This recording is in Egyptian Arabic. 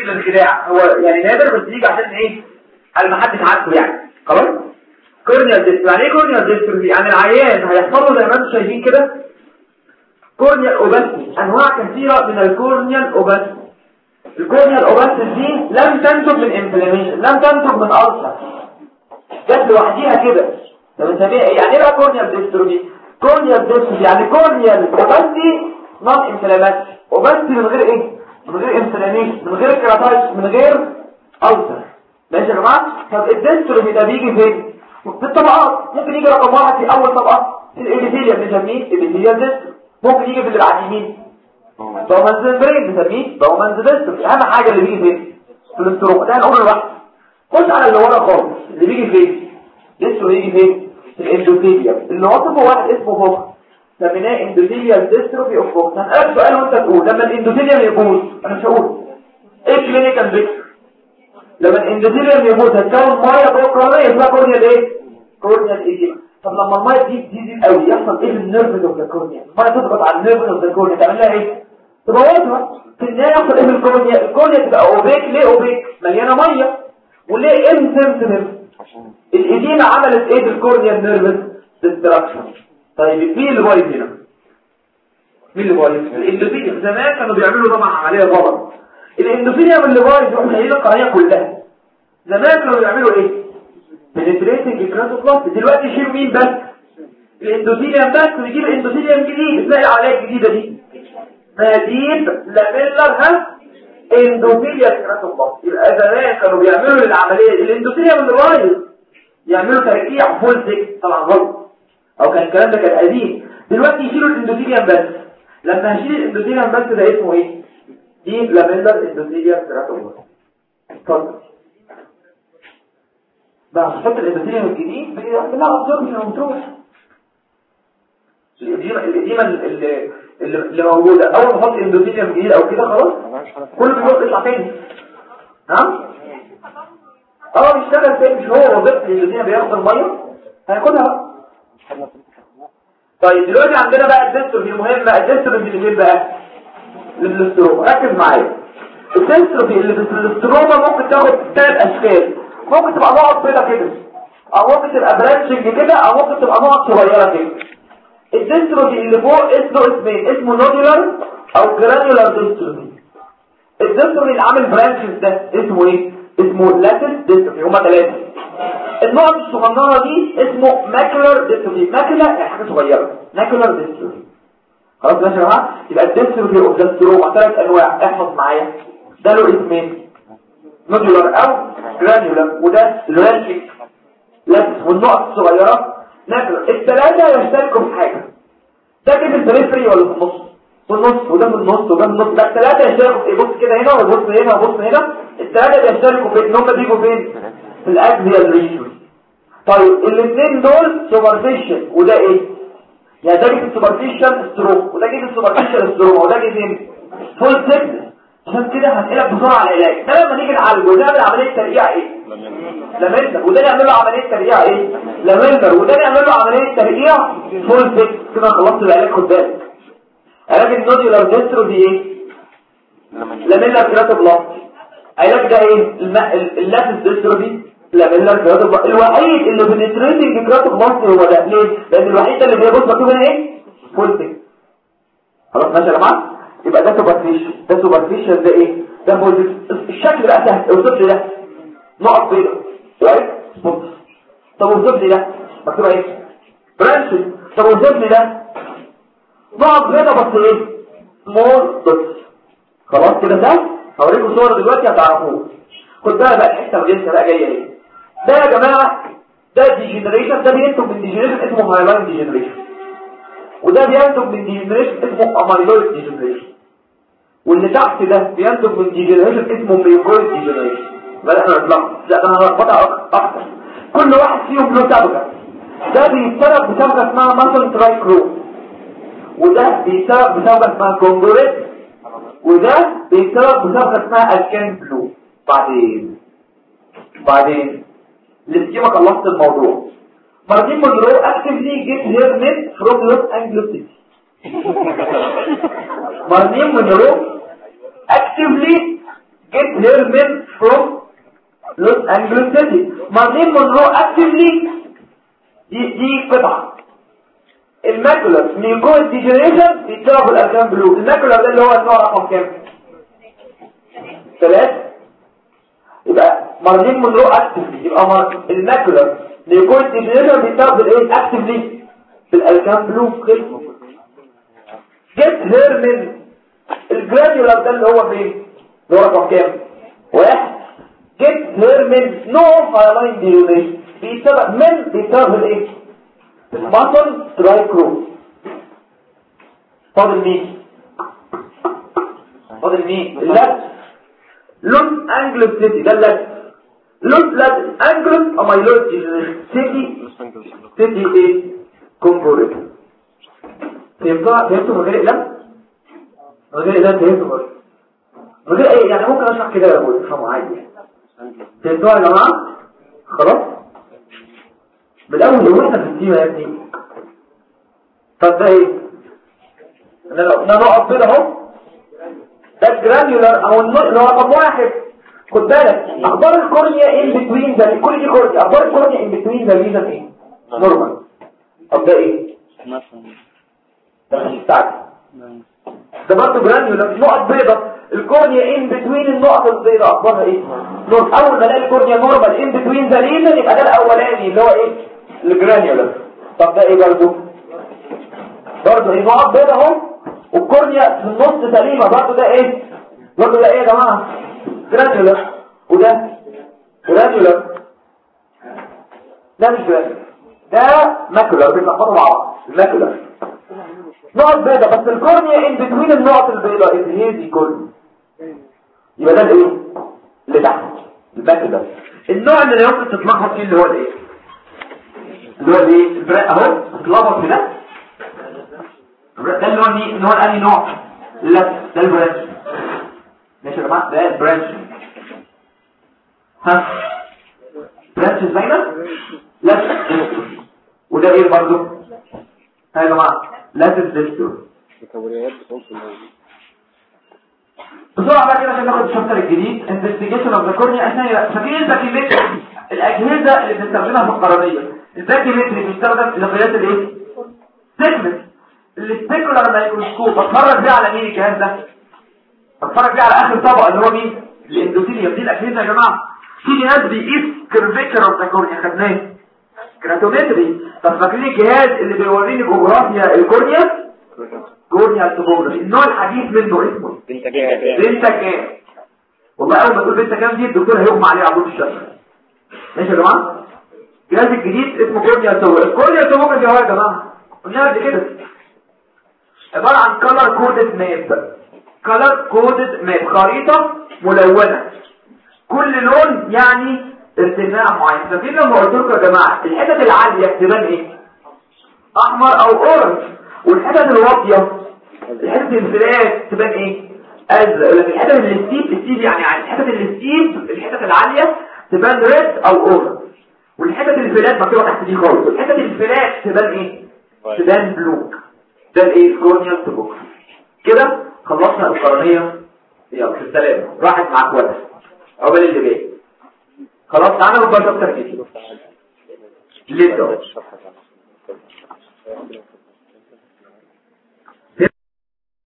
للخداع هو يعني نادر بس يجي عشان ايه على ما حدش عارفه يعني خلاص كورنيال ديستروفي يعني ايه كورنيال ديستروفي يعني العيان هيحصل له زي ما انتم شايفين كده كورنيال اوباسيتي انواع كثيره من الكورنيال اوباسيتي الكورنيال اوباسيتي دي لم تنتج من انفلاميشن لم تنتج من ألسر جت لوحديها كده ده بنسميها ايه يعني ايه بقى كورنيال ديستروفي كورنيال ديستروفي يعني كورنيال اوباسيتي نون انفلاماتوري اوباسيتي من غير ايه من غير انفلاميشن من غير كراتايتس من غير ألسر ماشي يا جماعه طب الديستروفي ده بيجي فين في الطبقات ممكن يجي رقم واحد في اول طبقه الابيثيليا بنسميه ابيثيليا ديستروفي ممكن يجي في اللي بعد يمين دومانز برين بنسميه دومانز ديستروفي اهم حاجه اللي بيجي فين في الاستروما ده هنقول لوحده خش على اللي ورا خالص اللي بيجي فين ديستروفي يجي فين في الاندوثيليا اللي وصفه واحد اسمه فوق سميناه اندوثيليا ديستروفي اوف فوق هنسالك سؤال وانت تقول لما الاندوثيليا يبوظ انا مش هقول ايه كلينيكال بيكتشر لما الاندوثيليوم يموت هتكون ميه فوق الكورنيا اسمها كورنيال ايه كورنيال ايديما طب لما الميه دي تزيد قوي يحصل ايه للنيرفز اوف ذا كورنيا الميه تضغط على النيرفز اوف ذا كورنيا تعمل لها ايه تبوظها في النهايه يحصل ايه للكورنيا الكورنيا تبقى اوبيك ليه اوبيك مليانه ميه وليه انسنسيتيف الايديما عملت ايه بالكورنيا نيرفز ديستراكشن طيب مين اللي بايظ هنا مين اللي بايظ الاندوثيليوم زمان كانوا بيعملوا طبعا عمليه غلط الاندوثيليوم اللي بايظ يروح شايل القريه كلها زمان كانوا بيعملوا ايه بنتريتنج كراتوبلاست دلوقتي يشيلوا مين بس الاندوثيليوم بس ويجيب اندوثيليوم جديد تلاقي العمليه الجديده دي مديد لاميلر ها اندوثيليوم كراتوبلاست يبقى زمان كانوا بيعملوا العمليه الاندوثيليوم اللي بايظ يعملوا ترقيع فول سيك طبعا غلط او كان الكلام ده كان قديم دلوقتي يشيلوا الاندوثيليوم بس لما هشيل الاندوثيليوم بس ده اسمه ايه دي لاميلر اندوثيليوم كراتوبلاست اتفضل بقى حط الإبتيليوم الجديد بنلعب دور من المتروح الإديمة الإديمة اللي, اللي موجودة أول ما نحط إندوثيليوم جديد أو كده خلاص كل بيقول يطلع تاني ها؟ اه بيشتغل تاني مش هو وظيفة الإندوثيليوم بياخد المية هياخدها طيب دلوقتي عندنا بقى الدستروفي المهمة الدستروفي اللي فين بقى؟ اللي في الاستروما ركز معايا الدستروفي اللي في الاستروما ممكن تاخد ثلاث أشكال ممكن تبقى نقط بيضة كده او ممكن تبقى برانشنج كده او ممكن تبقى نقط صغيرة كده الديستروفي اللي فوق اسمه اسمين اسمه نودولار او جرانيولار ديستروفي الديستروفي اللي عامل برانشز ده اسمه ايه اسمه لاتس ديستروفي هما ثلاثة النقط الصغننة دي اسمه ماكولار ديستروفي ماكولا يعني حاجة صغيرة ماكولار ديستروفي خلاص ماشي يا جماعه يبقى الديستروفي اوف ذا ثلاث انواع احفظ معايا ده له اسمين نودولار او جرانيولار وده الرانشنج لاتس والنقط الصغيرة ناكلر الثلاثة يشتركوا في حاجة ده كده البريفري ولا في النص في النص وده في النص وده في النص لا الثلاثة يشتركوا في بص كده هنا وبص هنا وبص هنا الثلاثة بيشتركوا في ان هم بيجوا فين في الاكزيال ريجن طيب الاثنين دول سوبرفيشن وده ايه يعني ده جه السوبرفيشن ستروك وده جه السوبرفيشن ستروك وده جه فين فول سيكنس عشان كده هنقلب بسرعة على العلاج ده لما نيجي نعالجه نعمل عملية ترقيع ايه لامندر وده نعمل له عملية ترقيع ايه لامندر وده نعمل له عملية ترقيع فول سيك كده خلصت العلاج خد بالك علاج النوديولار ديسترو دي ايه لاميلر كراتوبلاست علاج ده ايه اللاتس ديسترو دي لاميلر كراتوبلاست الوحيد اللي بنتريتنج كراتوبلاست هو ده ليه لان الوحيد اللي بيبص مكتوب هنا ايه فول سيك خلاص ماشي يا جماعه يبقى ده سوبرفيشن ده سوبرفيشن ده ايه ده بوزيت الشكل بقى سهل اوصف لي ده نقط بيضاء وايت سبوت طب اوصف لي ده مكتوب ايه برانشز طب اوصف لي ده نقط بيضاء بس ايه سمول دوتس خلاص كده ده هوريكم صور دلوقتي هتعرفوه خد بالك بقى الحته الجنسه بقى جايه ايه ده يا جماعه ده ديجنريشن ده بينتج من ديجنريشن اسمه هايلاين ديجنريشن وده بينتج من ديجنريشن اسمه اميلويد ديجنريشن واللي تحت ده بينتج من ديجنريشن اسمه ميوكويد ديجنريشن بل احنا نطلق لا ده انا هلخبطها اكتر كل واحد فيهم له صبغه ده بيتسبب بصبغه اسمها ماسل ترايكرو وده بيتسبب بصبغه اسمها كونجوريت وده بيتسبب بصبغه اسمها الكان بلو بعدين بعدين الاسكيما خلصت الموضوع مارتين مونرو اكتفلي جيت هير نت فروم لوس انجلوس مارتين مونرو actively get her men from Los Angeles City مارلين مونرو actively دي دي قطعة الماكولر ميكوز ديجنريشن بيتلعب الاركان بلو الماكولر ده اللي هو النوع رقم كام ثلاث يبقى مارلين مونرو اكتفلي يبقى الماكولر ميكوز ديجنريشن بيتلعب بالايه اكتفلي بالاركان بلو جيت هير من الجرانيولار ده اللي هو فين اللي هو رقم كام واحد جيت هير من نو هايلاين ديليشن بيسبب من بيسبب الايه المطل ترايكرو فاضل مين فاضل مين اللات لون انجلس سيتي ده اللات لون لات انجلس اميلويد سيتي سيتي ايه كومبوريت فهمتوا فهمتوا من غير اقلام من غير اقلام فهمتوا من غير ايه يعني ممكن اشرح كده يا ابوي افهموا عادي فهمتوا يا جماعه خلاص بالاول هو احنا في التيمه يا ابني طب ده ايه انا لو انا نقط كده اهو ده الجرانيولار او اللي هو رقم واحد خد بالك اخبار الكورنيا ان بتوين ده كل دي كورنيا اخبار الكورنيا ان بتوين ده ميزان ايه نورمال طب ده ايه ده مش بتاعك ده برضه جرانيولار نقط بيضة الكورنيا ان بتوين النقط البيضاء اخبارها ايه نور اول ما الاقي الكورنيا نورمال ان بتوين ده ليزن يبقى ده الاولاني اللي هو ايه الجرانيولار طب ده ايه برضه برضه ايه نقط بيضة اهو والكورنيا في النص سليمة برضه ده ايه برضه ده ايه يا جماعة جرانيولار وده جرانيولار ده مش جرانيولار ده ماكولار بيتلخبطوا مع بعض الماكولار نقط بيضة بس الكورنيا ان بتوين النقط البيضاء الهيزي كله يبقى ده الايه اللي تحت الماكولار النوع اللي يمكن تتلخبط فيه اللي هو الايه اللي هو الايه البراء اهو تتلخبط في ده ده اللي هو مين اللي هو انهي نوع لا ده البرانش ماشي يا جماعه ده البرانش ها برانش باينه لا وده ايه برضه ها يا جماعه لازم ديستور بسرعه بقى كده عشان ناخد الشابتر الجديد انفستيجيشن اوف ذا كورنيا احنا فاكرين الباكيمتري الاجهزه اللي بنستخدمها في القرنيه الباكيمتري بيستخدم لقياس الايه سيجمنت السبيكولار مايكروسكوب اتفرج بيه على مين الجهاز ده اتفرج بيه على اخر طبقه اللي هو مين الاندوثيليوم دي الاجهزه يا جماعه في جهاز بيقيس كيرفيتشر اوف ذا كورنيا خدناه كراتومتري طب فاكرين الجهاز اللي بيوريني جغرافيا الكورنيا كورنيا توبوغرافي النوع الحديث منه اسمه بنتاجام والله اول ما تقول بنتاجام دي الدكتور هيغمى عليه عبود الشمس ماشي يا جماعه الجهاز الجديد اسمه كورنيا توبوغرافي الكورنيا توبوغرافي اهو يا جماعه قلنا قبل كده عبارة عن color coded map color coded map خريطة ملونة كل لون يعني ارتفاع معين فاكرين لما قلت لكم يا جماعة الحتت العالية تبان ايه احمر او اورنج والحتت الواطية الحتت الفلات تبان ايه ازرق لكن الحتت اللي الستيب الستيب يعني عن الحتت اللي الستيب الحتت العالية تبان ريد او اورنج والحتت الفلات مكتوبة تحت دي خالص والحتت الفلات تبان ايه تبان بلو ده الايه الكورنيال تبوك كده خلصنا القرنية يلا في السلام راحت معاك وقت عقبال اللي جاي خلاص تعالى نبقى شابتر كده ليه ده